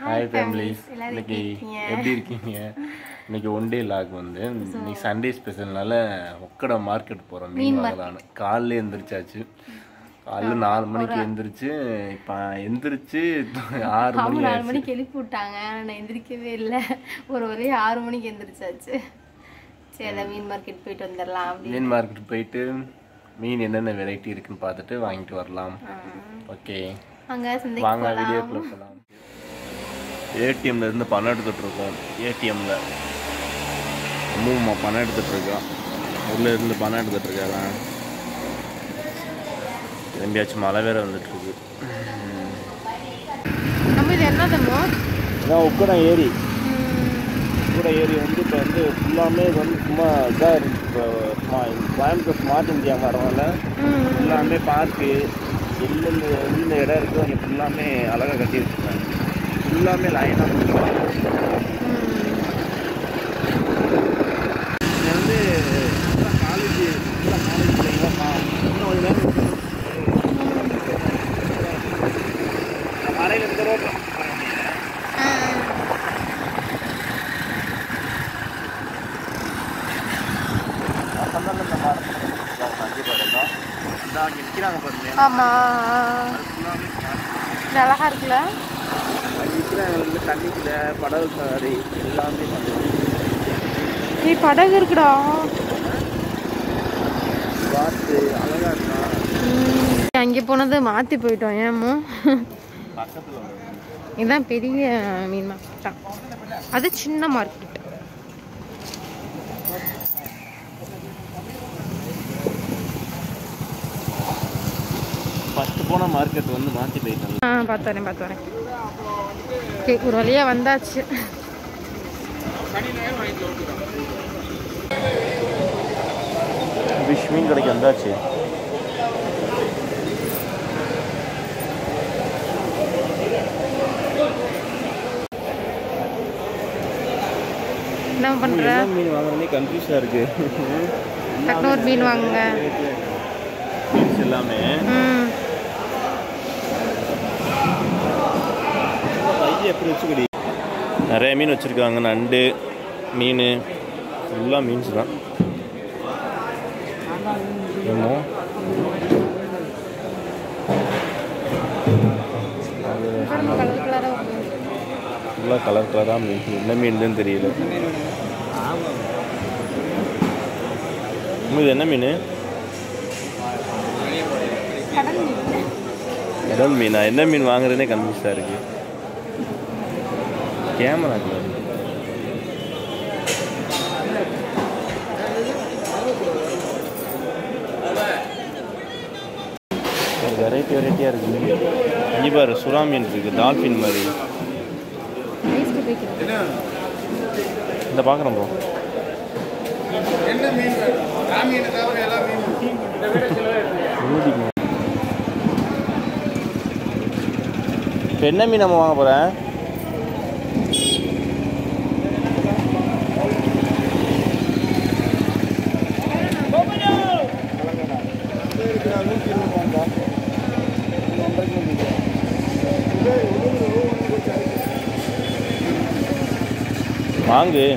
Hi families எல்லாரும் இன்னைக்கு எப்படி இருக்கீங்க? எப்படி இருக்கீங்க இன்னைக்கு ஒன் டே லாக் வந்து இன்னைக்கு சண்டே ஸ்பெஷல்னால ஒக்கட மார்க்கெட் போகிறோம் மீன் வாங்கலான்னு காலைல எந்திரிச்சாச்சு காலைல நாலு மணிக்கு எந்திரிச்சு இப்போ எந்திரிச்சு ஆறு அவங்க மணி நாலு ஆயிடுச்சு மணிக்கு எழுப்பி விட்டாங்க நான் எந்திரிக்கவே இல்லை ஒரு ஒரே ஆறு மணிக்கு எந்திரிச்சாச்சு சரி அதான் மீன் மார்க்கெட் போயிட்டு வந்துடலாம் அப்படின்னு மீன் மார்க்கெட் போயிட்டு மீன் என்னென்ன வெரைட்டி இருக்குன்னு பார்த்துட்டு வாங்கிட்டு வரலாம் ஓகே அங்கே சந்தைக்கு வாங்க போகலாம் வீடியோக்குள்ள போகலாம் ஏடிஎம்ல இருந்து பணம் எடுத்துட்டு இருக்கோம் ஏடிஎம்ல அம்மா பணம் எடுத்துட்டு இருக்கோம் உள்ள இருந்து பணம் எடுத்துட்டு இருக்காங்க திரும்பியாச்சும் மழை வேற வந்துட்டு இருக்கு நம்ம இது என்ன தருமோ அதான் உக்கடம் ஏரி உக்கட ஏரி வந்து இப்போ வந்து ஃபுல்லாமே இது வந்து சும்மா இதாக இருக்கு இப்போ ஸ்மா- கோயம்புத்தூர் ஸ்மார்ட் இந்தியா வரனால ஃபுல்லாமே பார்க்கு எந்தெந்த எந்தெந்த இடம் இருக்கோ அங்கே ஃபுல்லாமே அழகாக கட்டி வச்சுருக்காங்க ஃபுல்லாமே லைனாக இது வந்து காலேஜ் ஃபுல்லாக காலேஜ் பிள்ளைங்க இன்னும் கொஞ்ச நேரம் மலையில் இந்த ரோட்டில் நிற்கிறாங்க பாருங்க ஆமா இது அழகா இருக்குல்ல நிற்கிறாங்க தண்ணிக்குள்ள படகு சவாரி எல்லாமே பண்ணுவாங்க நீ படகு இருக்குடா பார்த்து அழகா இருக்கா அங்கே போனது மாற்றி போயிட்டோம் ஏமோ பக்கத்தில் இதுதான் பெரிய மீன் மார்க்கெட் தான் அது சின்ன மார்க்கெட் ஃபஸ்ட்டு போன மார்க்கெட் வந்து மாற்றி போயிட்டாங்க ஆ பார்த்து வரேன் பார்த்து வரேன் ஓகே ஒரு வழியாக வந்தாச்சு ஃபிஷ் மீன் கடைக்கு வந்தாச்சு என்ன பண்ணுற என்ன மீன் வாங்குறதுனே கன்ஃபியூஸாக இருக்கு டக்குனு ஒரு மீன் வாங்குங்க மீன்ஸ் எல்லாமே ம் பைய எப்படி வச்சுக்கடி நிறைய மீன் வச்சுருக்காங்க நண்டு மீன் ஃபுல்லாக மீன்ஸ் தான் ஏமோ கலர் கலராக ஃபுல்லாக கலர் கலராக மீன் என்ன மீன் தெரியல அம்மா, இது என்ன மீன் கடல் மீன் கடல் மீனா என்ன மீன் வாங்குறதுனே கன்ஃபியூஸாக இருக்கு கேமரா கலர் வெரைட்டி வெரைட்டியாக இருக்குது இங்கே பாரு சுறா மீன் இருக்குது டால்ஃபின் மாதிரி ஐஸ்க்கு போய்க்கிறேன் இந்த பார்க்குறோம் ப்ரோ இப்போ என்ன மீன் நம்ம வாங்க போகிறேன் வாங்கு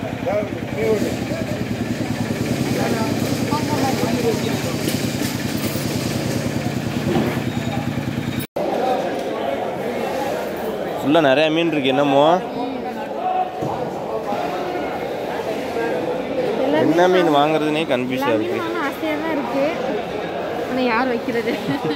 ஃபுல்லாக நிறைய மீன் இருக்கு என்னமோ என்ன மீன் வாங்குறதுனே கன்ஃபியூஸாக இருக்கு ஆனால் ஆசையாக தான் இருக்கு ஆனால் யார் வைக்கிறது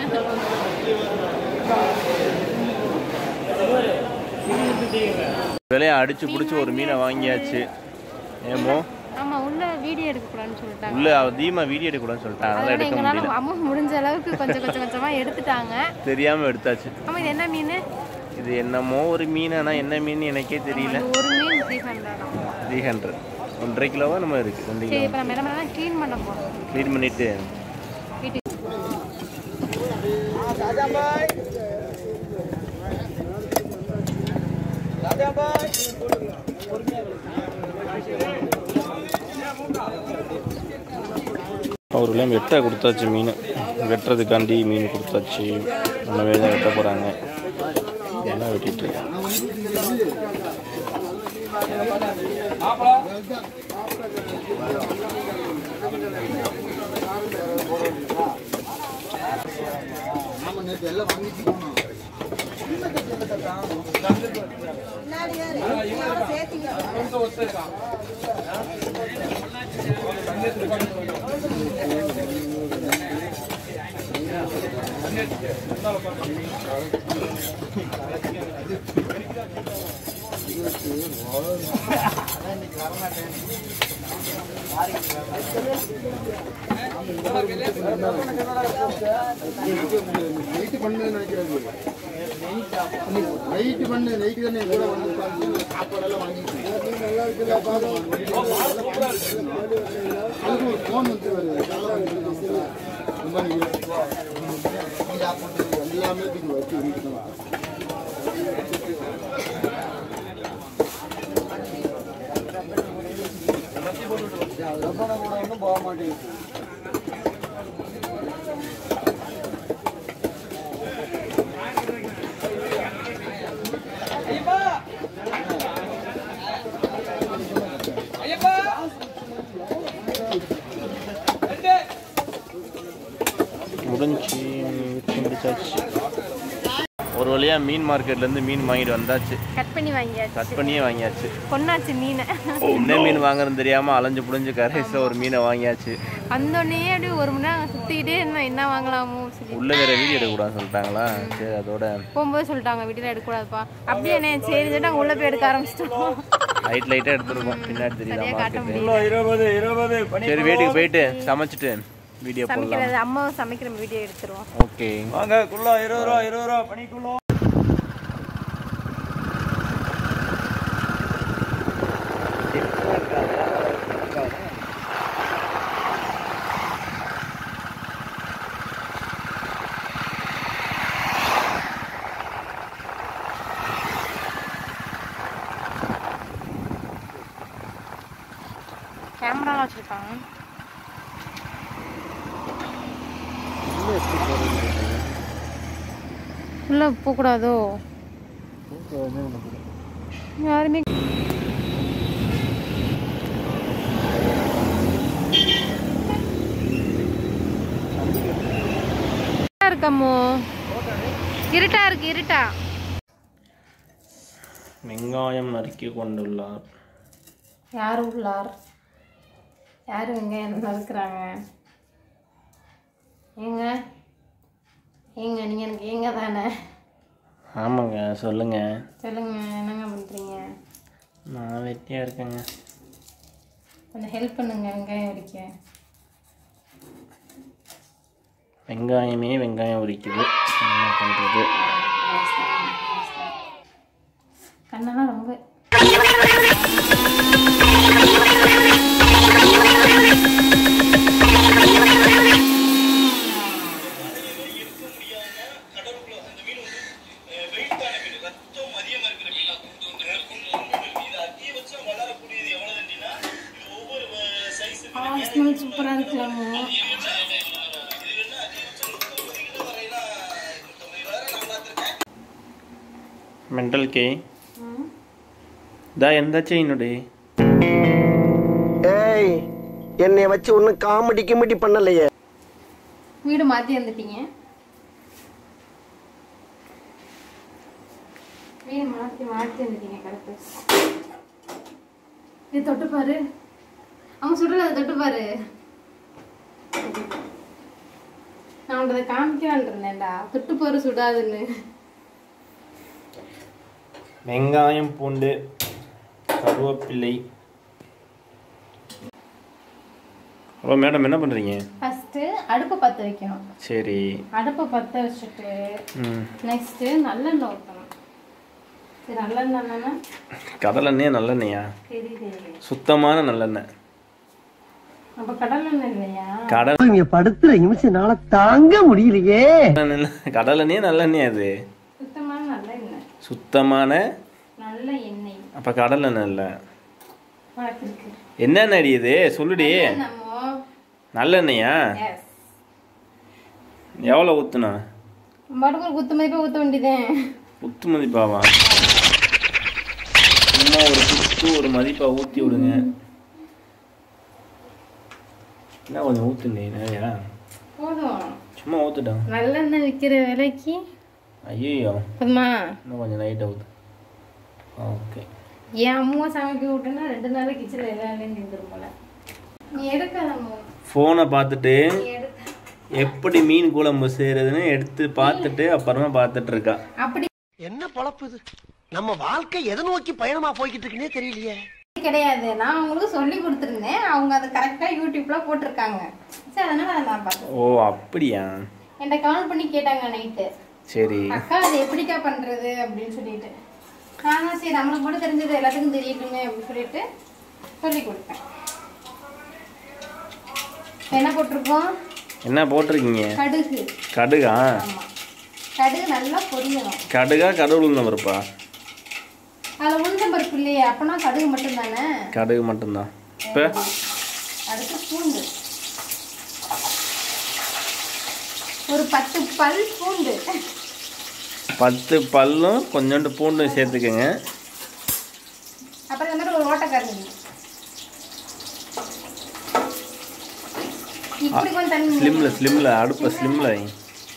விலையை அடிச்சு பிடிச்சி ஒரு மீனை வாங்கியாச்சு ஏமோ ஆமாம் உள்ள வீடியோ எடுக்கக்கூடாதுன்னு சொல்லிட்டாங்க உள்ள அதிகமாக வீடியோ எடுக்கக்கூடாதுன்னு சொல்லிட்டாங்க அதெல்லாம் அதனால எடுக்க எங்களால் முடியல அம்மா முடிஞ்ச அளவுக்கு கொஞ்சம் கொஞ்சம் கொஞ்சமாக எடுத்துட்டாங்க தெரியாமல் எடுத்தாச்சு ஆமாம் இது என்ன மீன் இது என்னமோ ஒரு மீன் ஆனால் என்ன மீன் எனக்கே தெரியல இது ஒரு மீன் த்ரீ ஹண்ட்ரட் த்ரீ ஹண்ட்ரட் ஒன்றரை கிலோவா நம்ம இருக்குது ரெண்டு சரி கிலோ இப்போ நம்ம என்ன பண்ணலாம் க்ளீன் பண்ண போகிறோம் க்ளீன் பண்ணிவிட்டு வீட்டுக்கு அவருலாம் வெட்ட கொடுத்தாச்சு மீன் வெட்டுறதுக்காண்டி மீன் கொடுத்தாச்சு நம்ம தான் வெட்ட போகிறாங்க எல்லாம் வெட்டிட்டு நைட்டு பண்ணு நினைக்கிறது நைட்டு பண்ணு நைட்டு தானே கூட வந்து உட்கார்ந்து சாப்பாடெல்லாம் வாங்கிட்டு நல்லா இருக்குல்ல அதுக்கு ஒரு ஃபோன் வந்து ரொம்ப எல்லாமே இதுக்கு வச்சு வீட்டுக்கலாம் கூட ஒன்றும் போக மாட்டேங்குது முடிஞ்சு விற்று முடிச்சாச்சு ஒரு வழியாக மீன் மார்க்கெட்லேருந்து மீன் வாங்கிட்டு வந்தாச்சு கட் பண்ணி வாங்கியாச்சு கட் பண்ணியே வாங்கியாச்சு கொண்டாச்சு மீனை என்ன மீன் வாங்குறதுன்னு தெரியாமல் அலைஞ்சு புடிஞ்சு கரைசில் ஒரு மீனை வாங்கியாச்சு வந்தோடனே அப்படியே ஒரு மணி நேரம் சுற்றிக்கிட்டே இருந்தோம் என்ன வாங்கலாமோ சரி உள்ளே வேற வீடியோ எடுக்கக்கூடாதுன்னு சொல்லிட்டாங்களா சரி அதோட போகும்போது சொல்லிட்டாங்க வீட்டில் எடுக்கக்கூடாதுப்பா அப்படியே என்ன சரி சொல்லிட்டு நாங்கள் உள்ளே போய் எடுக்க ஆரம்பிச்சிட்டோம் லைட் லைட்டாக எடுத்துருக்கோம் பின்னாடி தெரியுதா சரியா காட்ட மார்க்கெட்டு சரி வீட்டுக்கு போயிட்டு சமைச்சிட்டு வீடியோ போடலாம் சமைக்கிறது அம்மாவை சமைக்கிற வீடியோ எடுத்துருவோம் ஓகே வாங்க குள்ளா இருபது ரூபா இருபது ரூபா பனிக்குள்ளோ கேமராலாம் வச்சுருக்காங்க உள்ளே போகக்கூடாதோ யாருமே இருட்டா இருக்கம்மோ இருட்டா இருக்கு இருட்டா வெங்காயம் நறுக்கி கொண்டுள்ளார் யார் உள்ளார் யார் வெங்காயம் நறுக்குறாங்க ஏங்க ஏங்க நீங்கள் எனக்கு ஏங்க தானே ஆமாங்க சொல்லுங்க சொல்லுங்க என்னங்க பண்ணுறீங்க நான் வெட்டியாக இருக்கேங்க கொஞ்சம் ஹெல்ப் பண்ணுங்க வெங்காயம் உரிக்க வெங்காயமே வெங்காயம் உரிக்குது என்ன பண்ணுறது கண்ணெல்லாம் ரொம்ப ஸ்மெல் சூப்பராக இருக்கலாமோ மெண்டல் கே தா எந்த செயினுடே ஏய் என்னை வச்சு ஒன்னும் காமெடி கிமெடி பண்ணலையே வீடு மாற்றி வந்துட்டீங்க வீடு மாற்றி மாற்றி வந்துட்டீங்க கரெக்டு இது தொட்டு பாரு அவங்க சுடல அதை தொட்டு பாரு நான் உங்களை காமிக்கலான் இருந்தேன்டா தொட்டு பாரு சுடாதுன்னு வெங்காயம் பூண்டு கருவேப்பிள்ளை ஹலோ மேடம் என்ன பண்ணுறீங்க ஃபஸ்ட்டு அடுப்பை பற்ற வைக்கணும் சரி அடுப்பை பற்ற வச்சுட்டு ம் நெக்ஸ்ட்டு நல்லெண்ணெய் ஊற்றணும் சரி நல்லெண்ணெய்னா கடலெண்ணெய் நல்லெண்ணெயா தெரியுது சுத்தமான நல்லெண்ணெய் அப்போ கடலெண்ணெய் இல்லையா கடல் இங்க படுத்துற நிமிஷம்னால தாங்க முடியலையே கடலெண்ணெய் நல்லெண்ணெய் அது சுத்தமான நல்லெண்ணெய் சுத்தமான நல்ல எண்ணெய் அப்போ கடலெண்ணெய் இல்லை உனக்கு இருக்கு என்னென்ன அடி இது சொல்லுடி நம்ம நல்லெண்ணெயா எஸ் எவ்வளோ ஊற்றுனா மறுபடியும் குத்து மதிப்பாக ஊற்ற வேண்டியதேன் உத்து மதிப்பாவா சும்மா ஒரு சுக்கு ஒரு மதிப்பை ஊற்றி விடுங்க என்ன கொஞ்சம் ஊற்றுனே நிறையா போதும் சும்மா ஊற்றுட்டேன் நல்லெண்ணெய் விற்கிற விலைக்கு ஐயோ போதுமா இன்னும் கொஞ்சம் லைட்டாக ஊற்று ஓகே என் அம்மா சமைக்க விட்டேன்னா ரெண்டு நாள் கிச்சனில் எல்லா வேலையும் செஞ்சிரும் போல நீ எடுக்காதம்மா ஃபோனை பார்த்துட்டு நீ எடுக்க எப்படி மீன் குழம்பு செய்கிறதுன்னு எடுத்து பார்த்துட்டு அப்புறமா பார்த்துட்டு இருக்கா அப்படி என்ன பொழப்பு இது நம்ம வாழ்க்கை எதை நோக்கி பயணமா போய்கிட்டு இருக்குன்னே தெரியலையே கிடையாது நான் அவங்களுக்கு சொல்லி கொடுத்துருந்தேன் அவங்க அதை கரெக்டாக யூடியூப்ல போட்டிருக்காங்க சரி அதனால அதை நான் பார்த்தேன் ஓ அப்படியா என்கிட்ட கால் பண்ணி கேட்டாங்க நைட்டு சரி அக்கா அது எப்படிக்கா பண்றது அப்படின்னு சொல்லிட்டு நானும் சரி நம்மளுக்கு மட்டும் தெரிஞ்சது எல்லாத்துக்கும் தெரியட்டுமே அப்படின்னு சொல்லிட்டு சொல்லி கொடுத்தேன் என்ன போட்டிருக்கோம் என்ன போட்டிருக்கீங்க கடுகு கடுகா ஆமா கடுகு நல்லா பொரியணும் கடுகா கடவுள் உளுந்தம் பருப்பா அதில் உளுந்தம் பருப்பு இல்லையே அப்பனா கடுகு மட்டும் தானே கடுகு மட்டும்தான் இப்போ அடுத்து பூண்டு ஒரு பத்து பல் பூண்டு பத்து பல்லும் கொஞ்சோண்டு பூண்டும் சேர்த்துக்கோங்க அப்புறம் இந்த மாதிரி ஒரு ஓட்டக்கரண்டி இப்படி கொஞ்சம் தண்ணி ஸ்லிம்மில் ஸ்லிம்மில் அடுப்பை ஸ்லிம்மில் வைங்க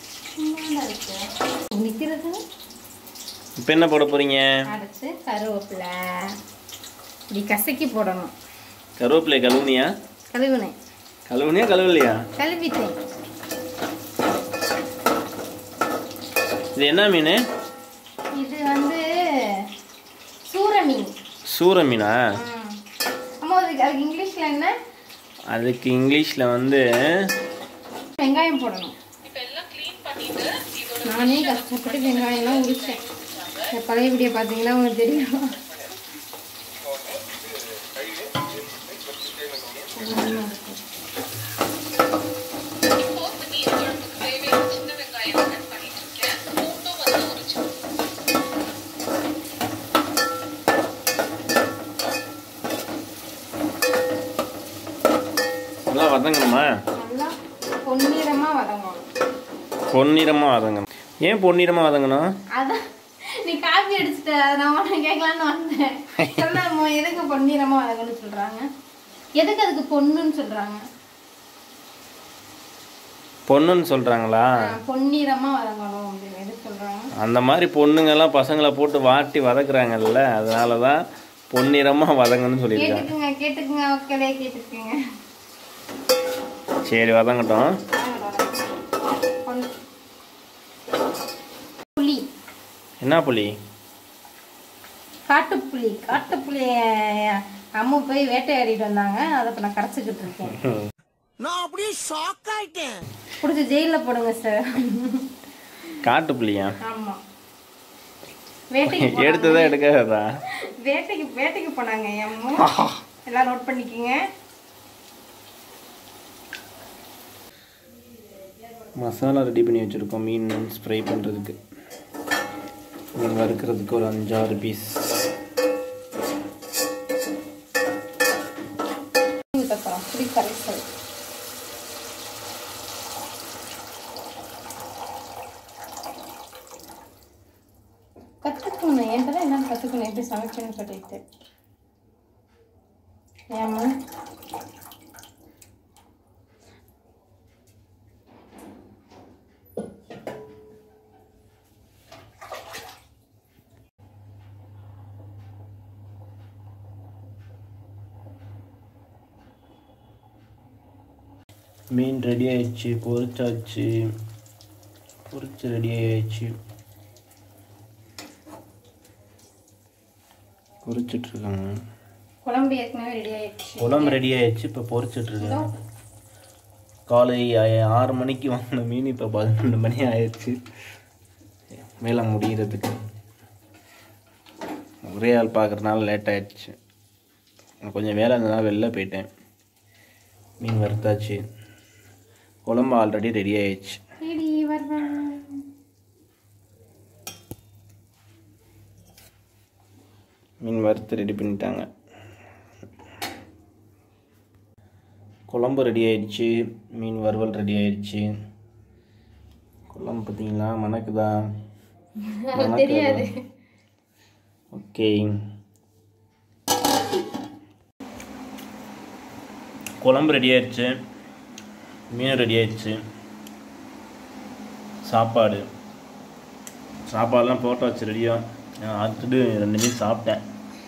நிற்கிறது இப்போ என்ன போட போகிறீங்க அடுத்து கருவேப்பிலை இப்படி கசக்கி போடணும் கருவேப்பிலை கழுவுனியா கழுவுனேன் கழுவுனியா கழுவலையா கழுவிட்டேன் இது என்ன மீன் இது வந்து சூர மீன் சூர மீனா ம். அம்மா அதுக்கு அதுக்கு இங்கிலீஷில் என்ன அதுக்கு இங்கிலீஷில் வந்து வெங்காயம் போடணும் நானே கஷ்டப்பட்டு வெங்காயம்லாம் உரிச்சேன் இந்த பழைய வீடியோ பார்த்தீங்கன்னா உங்களுக்கு தெரியும் நல்லா வதங்கணுமா நல்லா பொன்னிறமாக வதங்கணும் பொன்னிறமாக வதங்கணும் ஏன் பொன்னிறமாக வதங்கணும் அதான் நீ காப்பி அடிச்சுட்ட அதை நான் உனக்கு கேட்கலான்னு வந்தேன் சொல்லாமோ எதுக்கு பொன்னிறமாக வதங்கணும்னு சொல்கிறாங்க எதுக்கு அதுக்கு பொண்ணுன்னு சொல்கிறாங்க பொண்ணுன்னு சொல்கிறாங்களா பொன்னிறமாக வதங்கணும் அப்படின்னு எதுக்கு சொல்கிறாங்க அந்த மாதிரி பொண்ணுங்கெல்லாம் பசங்களை போட்டு வாட்டி வதக்குறாங்கல்ல அதனால தான் பொன்னிறமாக வதங்கணும்னு சொல்லியிருக்காங்க கேட்டுக்குங்க கேட்டுக்குங்க மக்களே கேட்டுக்குங்க சரி வதங்கட்டும் பொன்- புளி என்ன புளி காட்டுப்புளி காட்டுப்புளிய அம்மா போய் வேட்டையாடிட்டு வந்தாங்க அதை இப்போ நான் கரைச்சிக்கிட்டு இருக்கேன் நான் அப்படியே ஷாக் ஆயிட்டேன் பிடிச்சி ஜெயிலில் போடுங்க சார் காட்டு புளியா ஆமாம் வேட்டைக்கு போனாங்க. எடுத்ததா எடுக்காததா வேட்டைக்கு வேட்டைக்கு போனாங்க என் அம்மா எல்லாம் நோட் பண்ணிக்கோங்க மசாலா ரெடி பண்ணி வச்சுருக்கோம் மீன் ஃப்ரை பண்ணுறதுக்கு மீன் வறுக்கிறதுக்கு ஒரு அஞ்சாறு பீஸ் ஊற்றப்போம் புளி கரைசல் கற்றுக்கணும் என்கிட்ட என்ன கற்றுக்கணும் எப்படி சமைக்கணும்னு சொல்லிட்டு ஏம்மா மீன் ரெடி ஆயிடுச்சு பொரிச்சாச்சு பொரிச்சு ரெடி ஆயிடுச்சு பொரிச்சிட்ருக்காங்க குழம்பு ஏற்கனவே ரெடி ஆயிடுச்சு குழம்பு ரெடி ஆயிடுச்சு இப்போ பொரிச்சிட்ருக்காங்க காலை ஆ- ஆறு மணிக்கு வாங்கின மீன் இப்போ பதினொன்று மணி ஆயிடுச்சு வேலை முடிகிறதுக்கு ஒரே ஆள் பார்க்குறதுனால லேட் ஆயிடுச்சு எனக்கு கொஞ்சம் வேலை இருந்ததுனால வெளில போயிட்டேன் மீன் வறுத்தாச்சு குழம்பு ஆல்ரெடி ரெடி ஆயிடுச்சு ரெடி வர்றேன் மீன் வறுத்து ரெடி பண்ணிட்டாங்க குழம்பு ரெடி ஆயிடுச்சு மீன் வறுவல் ரெடி ஆயிடுச்சு குழம்பு பார்த்தீங்களா மணக்குதா தெரியாது ஓகே குழம்பு ரெடி ஆயிடுச்சு மீன் ரெடி ஆயிடுச்சு சாப்பாடு சாப்பாடுலாம் போட்டு வச்சு ரெடியாக நான் அடுத்துட்டு ரெண்டு மீன் சாப்பிட்டேன்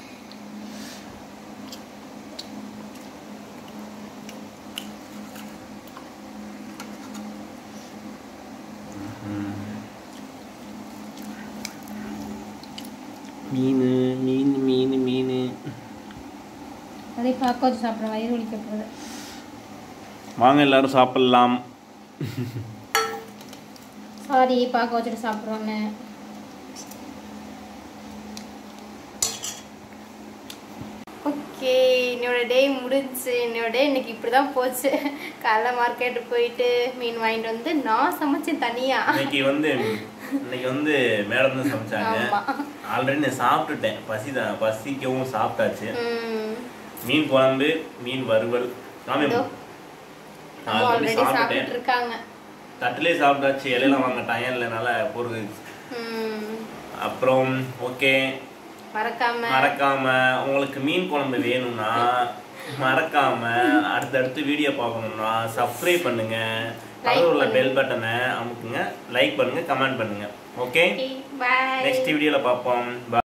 மீன் மீன் மீன் மீன் அதே பார்க்க வச்சு சாப்பிட்றேன் வயிறு வலிக்க போகுது வாங்க எல்லாரும் சாப்பிட்லாம் சாரி பார்க்க வச்சுட்டு சாப்பிட்றோன்னு ஓகே என்னோட டே முடிஞ்சுச்சு என்னோட டே இன்னைக்கு இப்படி தான் போச்சு காலைல மார்க்கெட்டு போயிட்டு மீன் வாங்கிட்டு வந்து நான் சமைச்சேன் தனியாக இன்னைக்கு வந்து இன்னைக்கு வந்து மேடம் தான் சமைச்சாங்க ஆமா. ஆல்ரெடி நான் சாப்பிட்டுட்டேன் பசி தான் பசிக்கவும் சாப்பிட்டாச்சு ம் மீன் குழம்பு மீன் வறுவல் சாமி இதோ. நான் அம்மா ஆல்ரெடி ஆல்ரெடி சாப்பிட்டுட்டு சாப்பிட்டுட்டேன் இருக்காங்க தட்டிலே சாப்பிட்டாச்சு இலையெல்லாம் வாங்க டயம் இல்லைனால பொருள் ம் அப்புறம் ஓகே மறக்காம மறக்காம உங்களுக்கு மீன் குழம்பு வேணும்னா மறக்காம அடுத்தடுத்து வீடியோ பார்க்கணும்னா சப்ஸ்கிரைப் பண்ணுங்க பக்கத்துல உள்ள பெல் பட்டனை அமுக்குங்க லைக் பண்ணுங்க கமெண்ட் பண்ணுங்க ஓகே பாய் நெக்ஸ்ட் வீடியோல பார்ப்போம் Bye.